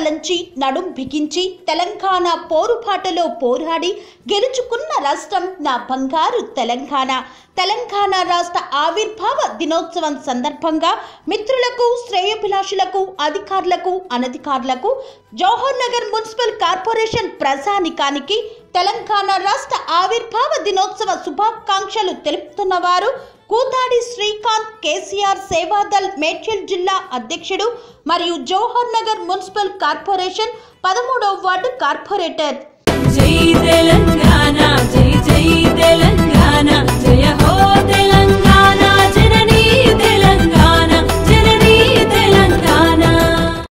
తలంచి నడుం బిగించి తెలంగాణ పోరుపాటలో పోరాడి గెలుచుకున్న రాష్ట్రం నా బంగారు తెలంగాణ తెలంగాణ రాష్ట్ర ఆవిర్భావ దినోత్సవం సందర్భంగా మిత్రులకు శ్రేయోభిలాషులకు అధికారులకు అనధికారులకు జవహర్ నగర్ మున్సిపల్ కార్పొరేషన్ ప్రజానికానికి తెలంగాణ రాష్ట్ర ఆవిర్భావ దినోత్సవ శుభాకాంక్షలు తెలుపుతున్న వారు కూతాడి శ్రీకాంత్ కేసీఆర్ సేవాదల్ మేడ్చల్ జిల్లా అధ్యక్షుడు మరియు జవహర్ నగర్ మున్సిపల్ కార్పొరేషన్ పదమూడవ వార్డు కార్పొరేటర్ జై తెలంగాణ జై జై తెలంగాణ